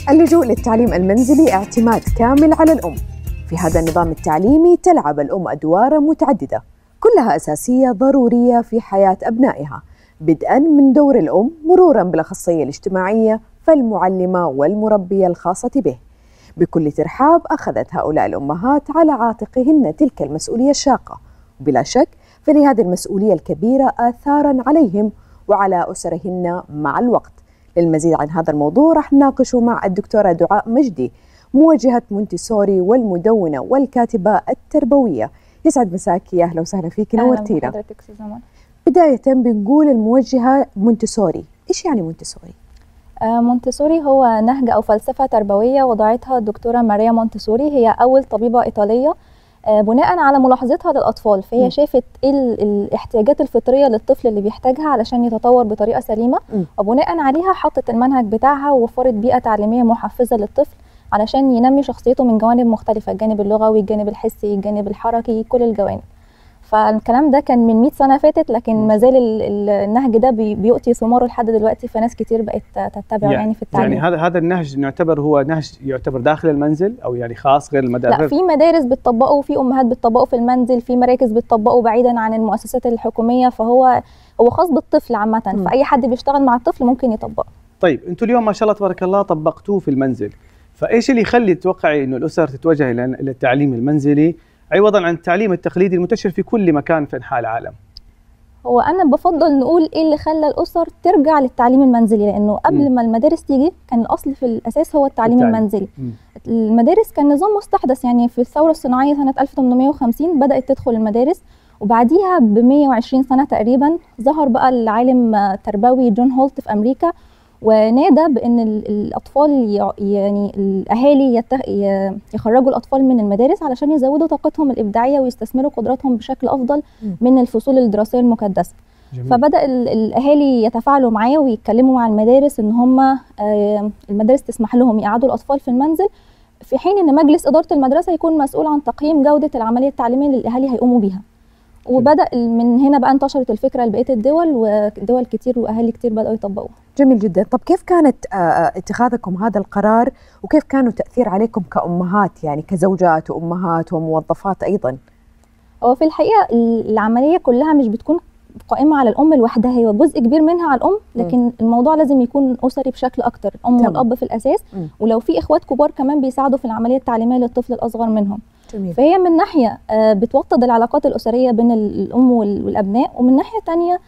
اللجوء للتعليم المنزلي اعتماد كامل على الأم في هذا النظام التعليمي تلعب الأم أدوارا متعددة كلها أساسية ضرورية في حياة أبنائها بدءا من دور الأم مرورا بالأخصائية الاجتماعية فالمعلمة والمربية الخاصة به بكل ترحاب أخذت هؤلاء الأمهات على عاتقهن تلك المسؤولية الشاقة وبلا شك فلهذه المسؤولية الكبيرة آثارا عليهم وعلى أسرهن مع الوقت للمزيد عن هذا الموضوع رح نناقشه مع الدكتورة دعاء مجدي موجهة مونتيسوري والمدونة والكاتبة التربوية يسعد مساكي يا أهلا وسهلا فيك نورتينا بداية بنقول الموجهة مونتيسوري إيش يعني مونتيسوري؟ آه، مونتسوري هو نهج أو فلسفة تربوية وضعتها الدكتورة ماريا مونتسوري هي أول طبيبة إيطالية آه، بناء على ملاحظتها للأطفال فهي م. شافت إيه الاحتياجات الفطرية للطفل اللي بيحتاجها علشان يتطور بطريقة سليمة م. وبناء عليها حطت المنهج بتاعها ووفرت بيئة تعليمية محفزة للطفل علشان ينمي شخصيته من جوانب مختلفة الجانب اللغوي الجانب الحسي الجانب الحركي كل الجوانب فالكلام ده كان من 100 سنه فاتت لكن ما زال النهج ده بيؤتي ثماره لحد دلوقتي فناس كتير بقت تتبعه يعني, يعني في التعليم يعني هذا هذا النهج نعتبر هو نهج يعتبر داخل المنزل او يعني خاص غير المدارس لا في مدارس بتطبقه وفي امهات بتطبقه في المنزل في مراكز بتطبقه بعيدا عن المؤسسات الحكوميه فهو هو خاص بالطفل عامه فاي حد بيشتغل مع الطفل ممكن يطبقه طيب انتم اليوم ما شاء الله تبارك الله طبقتوه في المنزل فايش اللي يخلي تتوقعي انه الاسر تتوجه الى التعليم المنزلي عوضا عن التعليم التقليدي المنتشر في كل مكان في انحاء العالم هو انا بفضل نقول ايه اللي خلى الاسر ترجع للتعليم المنزلي لانه قبل م. ما المدارس تيجي كان الاصل في الاساس هو التعليم, التعليم. المنزلي م. المدارس كان نظام مستحدث يعني في الثوره الصناعيه سنه 1850 بدات تدخل المدارس وبعديها ب 120 سنه تقريبا ظهر بقى العالم التربوي جون هولت في امريكا ونادى بان الاطفال يعني الاهالي يخرجوا الاطفال من المدارس علشان يزودوا طاقتهم الابداعيه ويستثمروا قدراتهم بشكل افضل من الفصول الدراسيه المكدسه جميل. فبدا الاهالي يتفاعلوا معاه ويتكلموا مع المدارس ان هم المدارس تسمح لهم يقعدوا الاطفال في المنزل في حين ان مجلس اداره المدرسه يكون مسؤول عن تقييم جوده العمليه التعليميه اللي الاهالي هيقوموا بيها وبدا من هنا بقى انتشرت الفكره لبقيه الدول ودول كتير واهالي كتير بداوا يطبقوها جميل جدا طب كيف كانت اتخاذكم هذا القرار وكيف كانوا تاثير عليكم كامهات يعني كزوجات وامهات وموظفات ايضا هو في الحقيقه العمليه كلها مش بتكون قائمه على الام لوحدها هي جزء كبير منها على الام لكن م. الموضوع لازم يكون اسري بشكل اكتر الام تمام. والاب في الاساس م. ولو في اخوات كبار كمان بيساعدوا في العمليه التعليميه للطفل الاصغر منهم جميل. فهي من ناحيه بتوطد العلاقات الاسريه بين الام والابناء ومن ناحيه ثانيه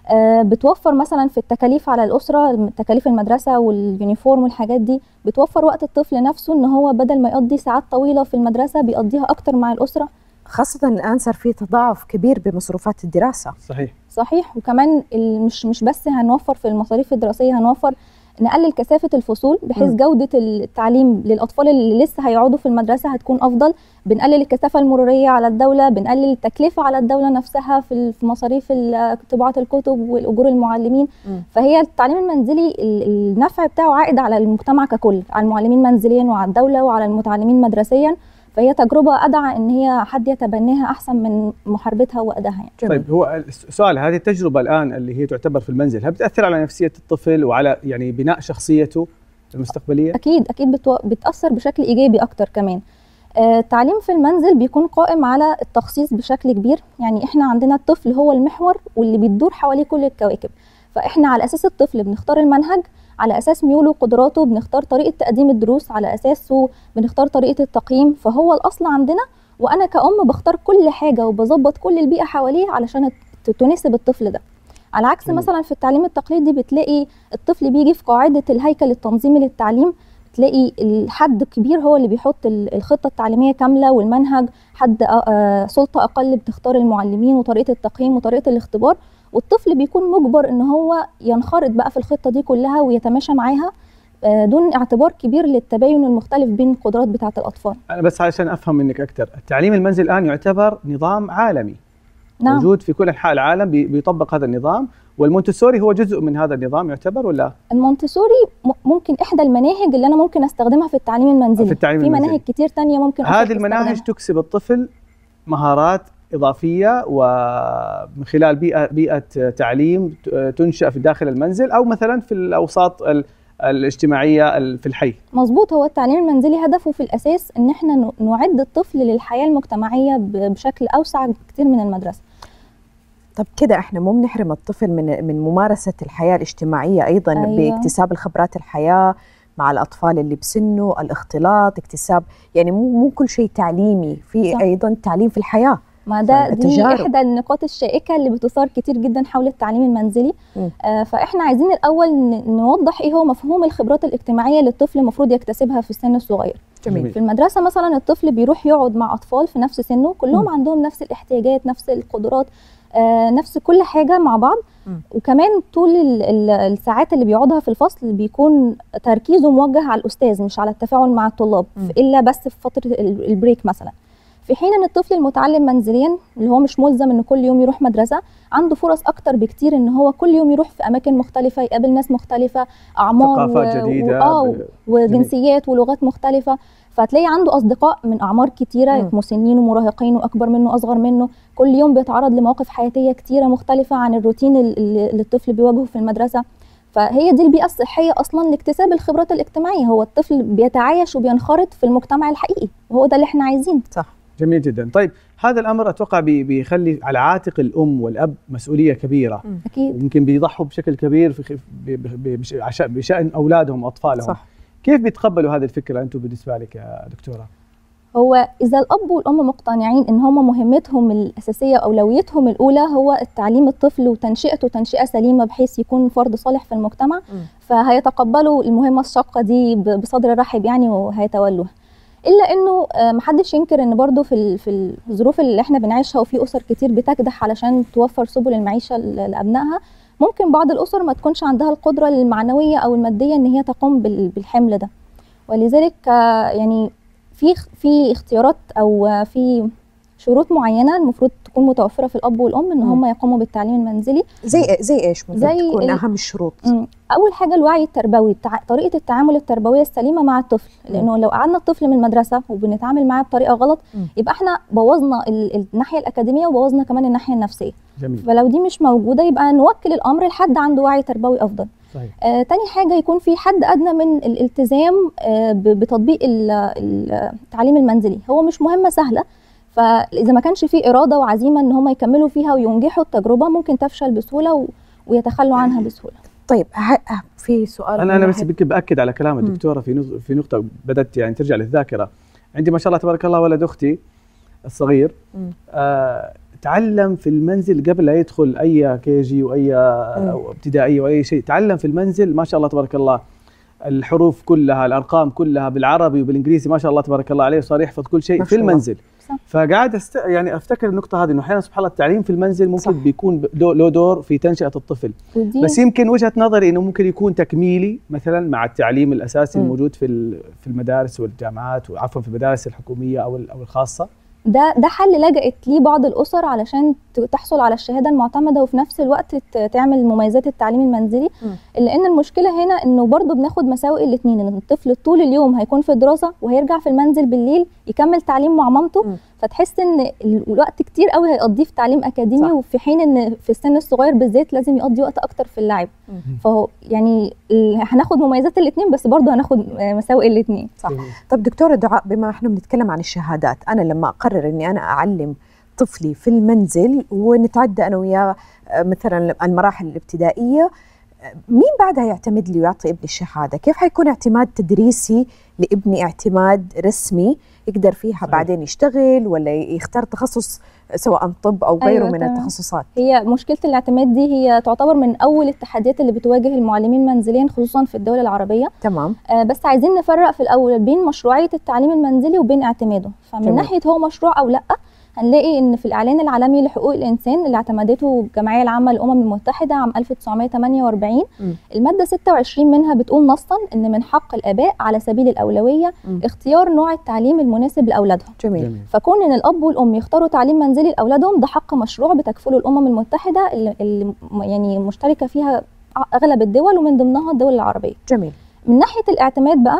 بتوفر مثلا في التكاليف على الاسره تكاليف المدرسه واليونيفورم والحاجات دي بتوفر وقت الطفل نفسه ان هو بدل ما يقضي ساعات طويله في المدرسه بيقضيها اكتر مع الاسره خاصة الآن صار في تضاعف كبير بمصروفات الدراسة صحيح صحيح وكمان مش مش بس هنوفر في المصاريف الدراسية هنوفر نقلل كثافه الفصول بحيث م. جوده التعليم للاطفال اللي لسه هيقعدوا في المدرسه هتكون افضل بنقلل الكثافه المروريه على الدوله بنقلل التكلفه على الدوله نفسها في مصاريف طباعه الكتب والاجور المعلمين م. فهي التعليم المنزلي النفع بتاعه عائد على المجتمع ككل على المعلمين منزليا وعلى الدوله وعلى المتعلمين مدرسيا فهي تجربه ادعى ان هي حد يتبناها احسن من محاربتها وادائها يعني. طيب هو السؤال هذه التجربه الان اللي هي تعتبر في المنزل هل بتاثر على نفسيه الطفل وعلى يعني بناء شخصيته المستقبليه؟ اكيد اكيد بتو... بتاثر بشكل ايجابي اكتر كمان. آه التعليم في المنزل بيكون قائم على التخصيص بشكل كبير يعني احنا عندنا الطفل هو المحور واللي بيدور حواليه كل الكواكب فاحنا على اساس الطفل بنختار المنهج على اساس ميوله وقدراته بنختار طريقه تقديم الدروس على اساسه بنختار طريقه التقييم فهو الاصل عندنا وانا كأم بختار كل حاجه وبظبط كل البيئه حواليه علشان تناسب الطفل ده على عكس مثلا في التعليم التقليدي بتلاقي الطفل بيجي في قاعده الهيكل التنظيمي للتعليم تلاقي الحد كبير هو اللي بيحط الخطه التعليميه كامله والمنهج حد سلطه اقل بتختار المعلمين وطريقه التقييم وطريقه الاختبار والطفل بيكون مجبر ان هو ينخرط بقى في الخطه دي كلها ويتماشى معاها دون اعتبار كبير للتباين المختلف بين القدرات بتاعه الاطفال. انا بس عشان افهم منك اكثر، التعليم المنزل الان يعتبر نظام عالمي. نعم. موجود في كل انحاء العالم بيطبق هذا النظام والمونتسوري هو جزء من هذا النظام يعتبر ولا؟ المونتسوري ممكن احدى المناهج اللي انا ممكن استخدمها في التعليم المنزلي. في التعليم في المنزلي. مناهج كتير ثانيه ممكن هذه المناهج تكسب الطفل مهارات اضافيه ومن خلال بيئه بيئه تعليم تنشا في داخل المنزل او مثلا في الاوساط الاجتماعيه في الحي مظبوط هو التعليم المنزلي هدفه في الاساس ان احنا نعد الطفل للحياه المجتمعيه بشكل اوسع بكثير من المدرسه طب كده احنا مو بنحرم الطفل من من ممارسه الحياه الاجتماعيه ايضا أيوة. باكتساب الخبرات الحياه مع الاطفال اللي بسنه الاختلاط اكتساب يعني مو مو كل شيء تعليمي في صح. ايضا تعليم في الحياه ما ده دي احدى النقاط الشائكه اللي بتثار كتير جدا حول التعليم المنزلي آه فاحنا عايزين الاول نوضح ايه هو مفهوم الخبرات الاجتماعيه اللي الطفل المفروض يكتسبها في السن الصغير جميل. في المدرسه مثلا الطفل بيروح يقعد مع اطفال في نفس سنه كلهم م. عندهم نفس الاحتياجات نفس القدرات آه نفس كل حاجه مع بعض م. وكمان طول الساعات اللي بيقعدها في الفصل بيكون تركيزه موجه على الاستاذ مش على التفاعل مع الطلاب م. الا بس في فتره البريك مثلا في حين ان الطفل المتعلم منزليا اللي هو مش ملزم ان كل يوم يروح مدرسه عنده فرص اكتر بكتير ان هو كل يوم يروح في اماكن مختلفه يقابل ناس مختلفه اعمار ثقافات و... جديده و... ب... وجنسيات ولغات مختلفه فتلاقي عنده اصدقاء من اعمار كتيره مسنين ومراهقين واكبر منه واصغر منه كل يوم بيتعرض لمواقف حياتيه كتيره مختلفه عن الروتين اللي الطفل بيواجهه في المدرسه فهي دي البيئه الصحيه اصلا لاكتساب الخبرات الاجتماعيه هو الطفل بيتعايش وبينخرط في المجتمع الحقيقي وهو ده اللي احنا عايزينه صح جميل جدا طيب هذا الامر اتوقع بيخلي على عاتق الام والاب مسؤوليه كبيره اكيد وممكن بيضحوا بشكل كبير في بشان اولادهم واطفالهم صح كيف بيتقبلوا هذه الفكره انتم بالنسبه لك يا دكتوره هو اذا الاب والام مقتنعين ان هم مهمتهم الاساسيه اولويتهم الاولى هو التعليم الطفل وتنشئته تنشئه سليمه بحيث يكون فرد صالح في المجتمع م. فهيتقبلوا المهمه الشاقه دي بصدر رحب يعني وهيتولوها الا انه محدش ينكر ان برضو في في الظروف اللي احنا بنعيشها وفي اسر كتير بتكدح علشان توفر سبل المعيشه لابنائها ممكن بعض الاسر ما تكونش عندها القدره المعنويه او الماديه ان هي تقوم بالحمل ده ولذلك يعني في في اختيارات او في شروط معينه المفروض تكون متوفره في الاب والام ان هم يقوموا بالتعليم المنزلي زي زي ايش ممكن زي تكون اهم الشروط اول حاجه الوعي التربوي طريقه التعامل التربويه السليمه مع الطفل لانه لو قعدنا الطفل من المدرسه وبنتعامل معاه بطريقه غلط يبقى احنا بوظنا الناحيه الاكاديميه وبوظنا كمان الناحيه النفسيه جميل. فلو دي مش موجوده يبقى نوكل الامر لحد عنده وعي تربوي افضل صحيح. آه تاني حاجه يكون في حد ادنى من الالتزام آه بتطبيق التعليم المنزلي هو مش مهمه سهله فاذا ما كانش في اراده وعزيمه ان هم يكملوا فيها وينجحوا التجربه ممكن تفشل بسهوله و... ويتخلوا عنها بسهوله طيب في سؤال انا انا بس باكد على كلام الدكتوره في في نقطه بدات يعني ترجع للذاكره عندي ما شاء الله تبارك الله ولد اختي الصغير آه تعلم في المنزل قبل لا يدخل اي كي جي واي أو ابتدائيه واي شيء تعلم في المنزل ما شاء الله تبارك الله الحروف كلها الارقام كلها بالعربي وبالانجليزي ما شاء الله تبارك الله عليه صار يحفظ كل شيء في المنزل صح. فقاعد أست... يعني افتكر النقطه هذه انه احيانا سبحان الله التعليم في المنزل ممكن صح. بيكون له دور في تنشئه الطفل ودي. بس يمكن وجهه نظري انه ممكن يكون تكميلي مثلا مع التعليم الاساسي م. الموجود في في المدارس والجامعات وعفوا في المدارس الحكوميه او او الخاصه ده ده حل لجأت ليه بعض الاسر علشان تحصل على الشهاده المعتمده وفي نفس الوقت تعمل مميزات التعليم المنزلي لان المشكله هنا انه برضه بناخد مساوئ الاثنين ان الطفل طول اليوم هيكون في دراسه وهيرجع في المنزل بالليل يكمل تعليم مع مامته م. فتحس ان الوقت كتير قوي هيقضيه في تعليم اكاديمي صح. وفي حين ان في السن الصغير بالذات لازم يقضي وقت اكتر في اللعب فهو يعني هناخد مميزات الاثنين بس برضه هناخد مساوئ الاثنين صح طب دكتوره دعاء بما احنا بنتكلم عن الشهادات انا لما اقرر اني انا اعلم طفلي في المنزل ونتعدى انا وياه مثلا المراحل الابتدائيه مين بعدها يعتمد لي ويعطي ابني الشهاده؟ كيف حيكون اعتماد تدريسي لابني اعتماد رسمي يقدر فيها صحيح. بعدين يشتغل ولا يختار تخصص سواء طب او غيره أيوة من تمام. التخصصات هي مشكله الاعتماد دي هي تعتبر من اول التحديات اللي بتواجه المعلمين منزليا خصوصا في الدول العربيه تمام آه بس عايزين نفرق في الاول بين مشروعيه التعليم المنزلي وبين اعتماده فمن تمام. ناحيه هو مشروع او لا هنلاقي ان في الاعلان العالمي لحقوق الانسان اللي اعتمدته الجمعيه العامه للامم المتحده عام 1948 م. الماده 26 منها بتقول نصا ان من حق الاباء على سبيل الاولويه م. اختيار نوع التعليم المناسب لاولادهم جميل. جميل فكون ان الاب والام يختاروا تعليم منزلي لاولادهم ده حق مشروع بتكفله الامم المتحده اللي, اللي يعني مشتركه فيها اغلب الدول ومن ضمنها الدول العربيه جميل من ناحيه الاعتماد بقى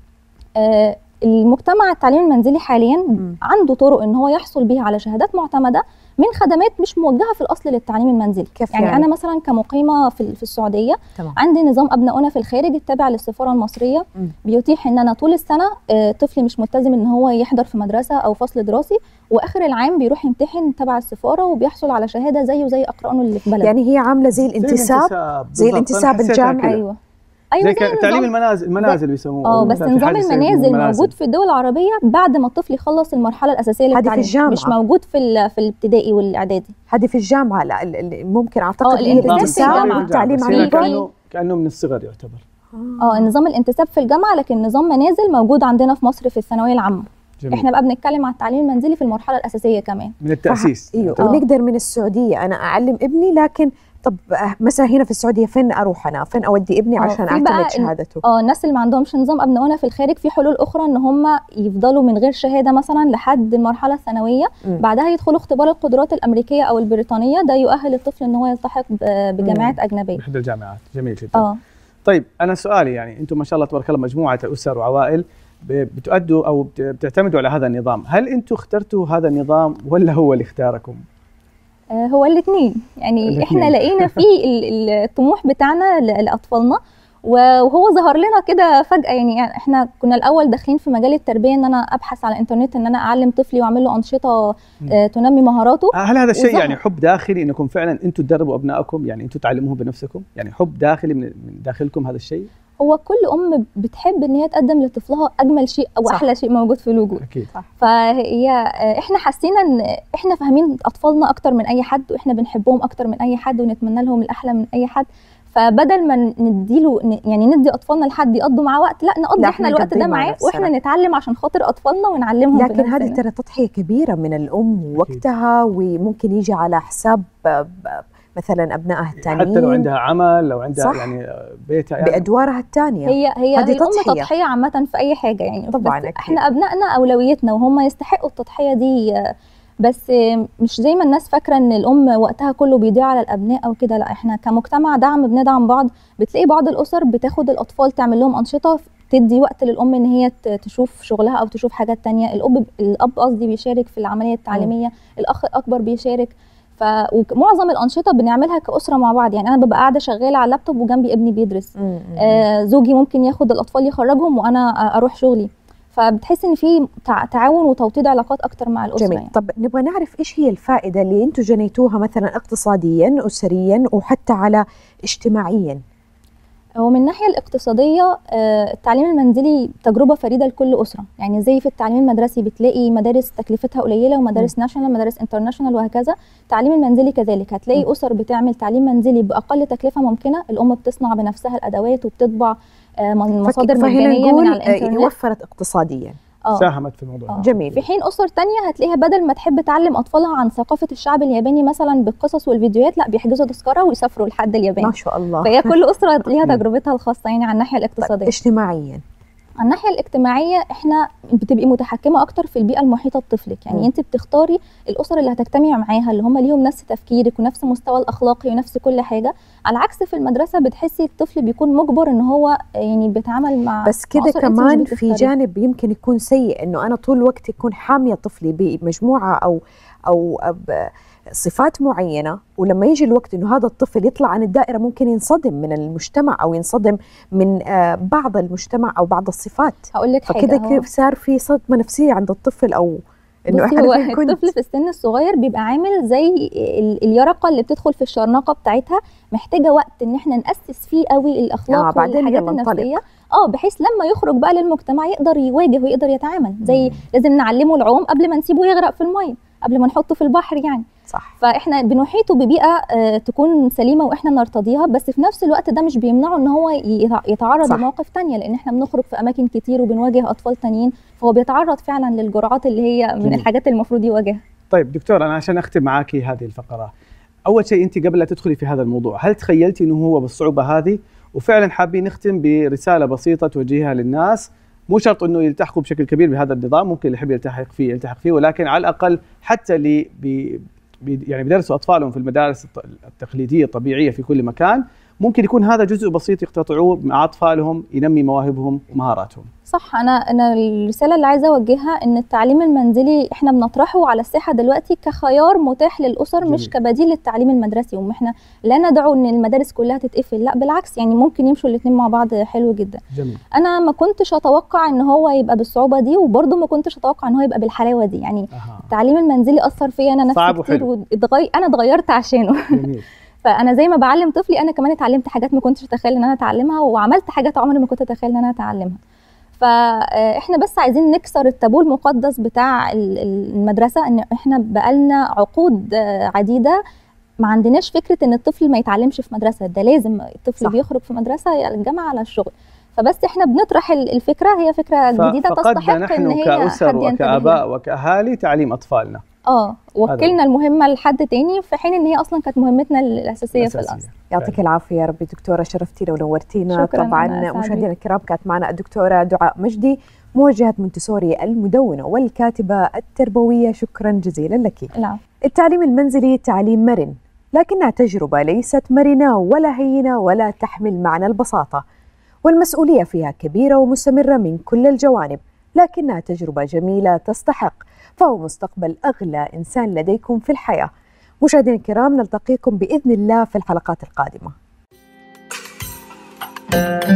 آه المجتمع التعليم المنزلي حاليا م. عنده طرق ان هو يحصل بيها على شهادات معتمده من خدمات مش موجهه في الاصل للتعليم المنزلي كيف يعني, يعني؟ انا مثلا كمقيمه في في السعوديه تمام. عندي نظام ابناؤنا في الخارج التابع للسفاره المصريه مم. بيتيح ان انا طول السنه آه، طفلي مش ملتزم ان هو يحضر في مدرسه او فصل دراسي واخر العام بيروح يمتحن تبع السفاره وبيحصل على شهاده زيه زي اقرانه اللي في بلده يعني هي عامله زي الانتساب زي بالضبط. الانتساب أنا حسيتها الجامعي. كده. ايوه ايوه زي زي ك- تعليم نظام المنازل المنازل بيسموه اه بس مثلاً في نظام حاجة زي المنازل المنازل. موجود في الدول العربيه بعد ما الطفل يخلص المرحله الاساسيه هذه في للتعليم الجامعة. مش موجود في ال- في الابتدائي والاعدادي هذه في الجامعه لا ال- ال- ممكن اعتقد آه، هي الانتساب في الانتساب الجامعة. والتعليم بس عن هنا عن بعد كانه كانه من الصغر يعتبر اه نظام الانتساب في الجامعه لكن نظام منازل موجود عندنا في مصر في الثانويه العامه جميل. احنا بقى بنتكلم على التعليم المنزلي في المرحله الاساسيه كمان من التاسيس ايوه آه. ونقدر من السعوديه انا اعلم ابني لكن طب آه، مثلا هنا في السعوديه فين اروح انا فين اودي ابني آه، عشان في بقى اعتمد إن- شهادته اه الناس اللي ما عندهمش نظام ابنائنا في الخارج في حلول اخرى ان هم يفضلوا من غير شهاده مثلا لحد المرحله الثانويه مم. بعدها يدخلوا اختبار القدرات الامريكيه او البريطانيه ده يؤهل الطفل ان هو يلتحق ب- بجامعات اجنبيه بإحدى الجامعات جميل جدا اه طيب انا سؤالي يعني انتم ما شاء الله تبارك الله مجموعه اسر وعوائل ب- بتؤدوا او بت- بتعتمدوا على هذا النظام هل انتم اخترتوا هذا النظام ولا هو اللي اختاركم آه، هو الاثنين يعني الاتنين. احنا لقينا فيه ال- ال- الطموح بتاعنا ل- لاطفالنا وهو ظهر لنا كده فجاه يعني, يعني احنا كنا الاول داخلين في مجال التربيه ان انا ابحث على الانترنت ان انا اعلم طفلي واعمل له انشطه آه، تنمي مهاراته هل هذا الشيء وظهر. يعني حب داخلي انكم فعلا انتم تدربوا ابنائكم يعني انتم تعلموهم بنفسكم يعني حب داخلي من من داخلكم هذا الشيء هو كل ام بتحب ان هي تقدم لطفلها اجمل شيء او صح. احلى شيء موجود في الوجود اكيد فهي آه، احنا حسينا ان احنا فاهمين اطفالنا اكتر من اي حد واحنا بنحبهم اكتر من اي حد ونتمنى لهم الاحلى من اي حد فبدل ما نديله ن- يعني ندي اطفالنا لحد يقضوا معاه وقت لا نقضي لا، احنا إحنا الوقت نقضيه ده مع معاه نفسنا. واحنا نتعلم عشان خاطر اطفالنا ونعلمهم لكن هذه بنفسنا. ترى تضحيه كبيره من الام ووقتها وممكن يجي على حساب آه، ب- مثلا ابنائها الثانيين حتى لو عندها عمل لو عندها صح. يعني بيتها يعني بادوارها الثانيه هي هي هذه هي الام تضحية. تضحيه عامه في اي حاجه يعني طبعاً بس أكيد. احنا ابنائنا اولويتنا وهم يستحقوا التضحيه دي آه، بس آه، مش زي ما الناس فاكره ان الام وقتها كله بيضيع على الابناء او كده لا احنا كمجتمع دعم بندعم بعض بتلاقي بعض الاسر بتاخد الاطفال تعمل لهم انشطه تدي وقت للام ان هي ت- تشوف شغلها او تشوف حاجات تانية الاب الاب قصدي بيشارك في العمليه التعليميه الاخ الاكبر بيشارك ف ومعظم الانشطه بنعملها كاسره مع بعض يعني انا ببقى قاعده شغاله على اللابتوب وجنبي ابني بيدرس مم، مم. آه زوجي ممكن ياخد الاطفال يخرجهم وانا آه، اروح شغلي فبتحس ان في تع- تعاون وتوطيد علاقات اكتر مع الاسره جميل يعني. طب نبغى نعرف ايش هي الفائده اللي انتم جنيتوها مثلا اقتصاديا اسريا وحتى على اجتماعيا هو من الناحيه الاقتصاديه آه، التعليم المنزلي تجربه فريده لكل اسره يعني زي في التعليم المدرسي بتلاقي مدارس تكلفتها قليله ومدارس ناشونال مدارس انترناشونال وهكذا التعليم المنزلي كذلك هتلاقي اسر بتعمل تعليم منزلي باقل تكلفه ممكنه الام بتصنع بنفسها الادوات وبتطبع آه، من مصادر فك- فهنا مجانيه من نقول على آه، الانترنت وفرت اقتصاديا اه ساهمت في الموضوع آه. جميل في حين اسر تانية هتلاقيها بدل ما تحب تعلم اطفالها عن ثقافه الشعب الياباني مثلا بالقصص والفيديوهات لا بيحجزوا تذكره ويسافروا لحد اليابان ما شاء الله فهي كل اسره ليها مم. تجربتها الخاصه يعني على الناحيه طيب الاقتصاديه اجتماعيا على الناحيه الاجتماعيه احنا بتبقي متحكمه اكتر في البيئه المحيطه بطفلك يعني مم. انت بتختاري الاسر اللي هتجتمعي معاها اللي هم ليهم نفس تفكيرك ونفس مستوى الاخلاقي ونفس كل حاجه على عكس في المدرسه بتحسي الطفل بيكون مجبر ان هو يعني بيتعامل مع بس مع كده أسر أنت مش كمان في بتختاريها. جانب يمكن يكون سيء انه انا طول الوقت يكون حاميه طفلي بمجموعه او او ب- صفات معينه ولما يجي الوقت انه هذا الطفل يطلع عن الدائره ممكن ينصدم من المجتمع او ينصدم من آه، بعض المجتمع او بعض الصفات هقول لك حاجه فكده هو- كيف صار في صدمه نفسيه عند الطفل او انه بصي احنا هو فين كنت الطفل في السن الصغير بيبقى عامل زي ال- اليرقه اللي بتدخل في الشرنقه بتاعتها محتاجه وقت ان احنا ناسس فيه قوي الاخلاق آه، بعدين والحاجات يلا انطلق. النفسيه اه بحيث لما يخرج بقى للمجتمع يقدر يواجه ويقدر يتعامل زي لازم نعلمه العوم قبل ما نسيبه يغرق في الميه قبل ما نحطه في البحر يعني صح فاحنا بنحيطه ببيئه آه، تكون سليمه واحنا نرتضيها بس في نفس الوقت ده مش بيمنعه ان هو يتع- يتعرض صح. لمواقف تانية لان احنا بنخرج في اماكن كتير وبنواجه اطفال تانيين فهو بيتعرض فعلا للجرعات اللي هي من جميل. الحاجات اللي المفروض يواجهها طيب دكتور انا عشان اختم معاكي هذه الفقره اول شيء انت قبل لا تدخلي في هذا الموضوع هل تخيلتي انه هو بالصعوبه هذه وفعلا حابين نختم برساله بسيطه توجهيها للناس مو شرط انه يلتحقوا بشكل كبير بهذا النظام ممكن اللي يحب يلتحق فيه يلتحق فيه ولكن على الاقل حتى اللي بي بي يعني بيدرسوا اطفالهم في المدارس الت- التقليديه الطبيعيه في كل مكان ممكن يكون هذا جزء بسيط يقتطعوه مع اطفالهم ينمي مواهبهم ومهاراتهم صح انا انا الرساله اللي عايزه اوجهها ان التعليم المنزلي احنا بنطرحه على الساحه دلوقتي كخيار متاح للاسر جميل. مش كبديل للتعليم المدرسي واحنا لا ندعو ان المدارس كلها تتقفل لا بالعكس يعني ممكن يمشوا الاثنين مع بعض حلو جدا جميل انا ما كنتش اتوقع ان هو يبقى بالصعوبه دي وبرده ما كنتش اتوقع ان هو يبقى بالحلاوه دي يعني أها. التعليم المنزلي اثر فيا انا صعب نفسي كتير وحلو. واتغير انا اتغيرت عشانه جميل فانا زي ما بعلم طفلي انا كمان اتعلمت حاجات ما كنتش اتخيل ان انا اتعلمها وعملت حاجات عمري ما كنت اتخيل ان انا اتعلمها فاحنا بس عايزين نكسر التابو المقدس بتاع ال- ال- المدرسه ان احنا بقالنا عقود آه، عديده ما عندناش فكره ان الطفل ما يتعلمش في مدرسه ده لازم الطفل صح. صح. بيخرج في مدرسه يا الجامعه على الشغل فبس احنا بنطرح ال- الفكره هي فكره ف- جديده فقدنا تستحق ان نحن هي كأسر حد ينتبه لها. وكآباء وكأهالي تعليم أطفالنا اه وكلنا المهمه لحد تاني في حين ان هي اصلا كانت مهمتنا الاساسيه في الأساسية. الاصل يعطيك العافيه يا ربي دكتوره شرفتينا ونورتينا شكراً، أنا طبعا أسعد مشاهدينا بك. الكرام كانت معنا الدكتوره دعاء مجدي موجهه مونتسوري المدونه والكاتبه التربويه شكرا جزيلا لك العفو التعليم المنزلي تعليم مرن لكنها تجربة ليست مرنة ولا هينة ولا تحمل معنى البساطة والمسؤولية فيها كبيرة ومستمرة من كل الجوانب لكنها تجربة جميلة تستحق فهو مستقبل أغلى إنسان لديكم في الحياة مشاهدينا الكرام نلتقيكم بإذن الله في الحلقات القادمة